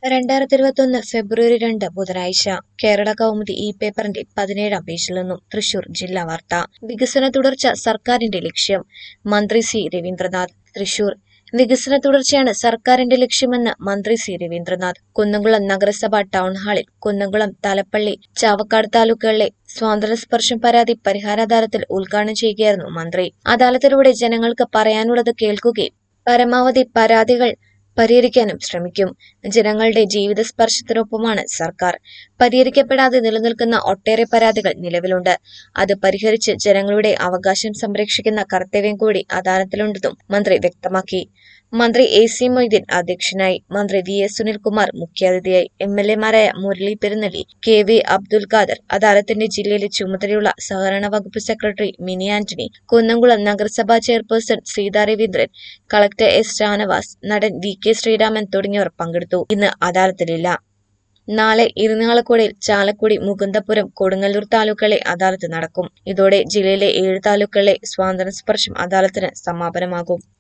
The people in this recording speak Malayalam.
രണ്ടായിരത്തി ഇരുപത്തൊന്ന് ഫെബ്രുവരി രണ്ട് ബുധനാഴ്ച കേരള കൗമുദി ഈ പേപ്പറിന്റെ പതിനേഴാം പേജിൽ നിന്നും തൃശൂർ ജില്ലാ വാർത്ത വികസന തുടർച്ച സർക്കാരിന്റെ ലക്ഷ്യം മന്ത്രി സി രവീന്ദ്രനാഥ് തൃശൂർ വികസന തുടർച്ചയാണ് സർക്കാരിന്റെ ലക്ഷ്യമെന്ന് മന്ത്രി സി രവീന്ദ്രനാഥ് കുന്നംകുളം നഗരസഭ ടൗൺ ഹാളിൽ കുന്നംകുളം തലപ്പള്ളി ചാവക്കാട് താലൂക്കുകളിലെ സ്വാതന്ത്ര്യ സ്പർശം പരാതി പരിഹാര അദാലത്തിൽ ഉദ്ഘാടനം ചെയ്യുകയായിരുന്നു മന്ത്രി അദാലത്തിലൂടെ ജനങ്ങൾക്ക് പറയാനുള്ളത് കേൾക്കുകയും പരമാവധി പരാതികൾ പരിഹരിക്കാനും ശ്രമിക്കും ജനങ്ങളുടെ ജീവിത സ്പർശത്തിനൊപ്പമാണ് സർക്കാർ പരിഹരിക്കപ്പെടാതെ നിലനിൽക്കുന്ന ഒട്ടേറെ പരാതികൾ നിലവിലുണ്ട് അത് പരിഹരിച്ച് ജനങ്ങളുടെ അവകാശം സംരക്ഷിക്കുന്ന കർത്തവ്യം കൂടി അദാലത്തിലുണ്ടെന്നും മന്ത്രി വ്യക്തമാക്കി മന്ത്രി എ സി മൊയ്തീൻ അധ്യക്ഷനായി മന്ത്രി വി എസ് സുനിൽകുമാർ മുഖ്യാതിഥിയായി എം എൽ എമാരായ മുരളി പെരുന്നലി കെ വി അബ്ദുൽ ഖാദർ അദാലത്തിന്റെ ജില്ലയിലെ ചുമതലയുള്ള സഹകരണ വകുപ്പ് സെക്രട്ടറി മിനി ആന്റണി കുന്നംകുളം നഗരസഭാ chairperson Seetha Raveendran collector S Shanavas നടൻ വി കെ ശ്രീരാമൻ തുടങ്ങിയവർ പങ്കെടുത്തു ഇന്ന് അദാലത്തിലില്ല നാളെ ഇരിനാളക്കുടയിൽ ചാലക്കുടി മുകുന്ദപുരം കൊടുങ്ങല്ലൂർ താലൂക്കുകളിലെ അദാലത്ത് നടക്കും ഇതോടെ ജില്ലയിലെ ഏഴ് താലൂക്കുകളിലെ സ്വാതന്ത്ര്യ സ്പർശം അദാലത്തിന് സമാപനമാകും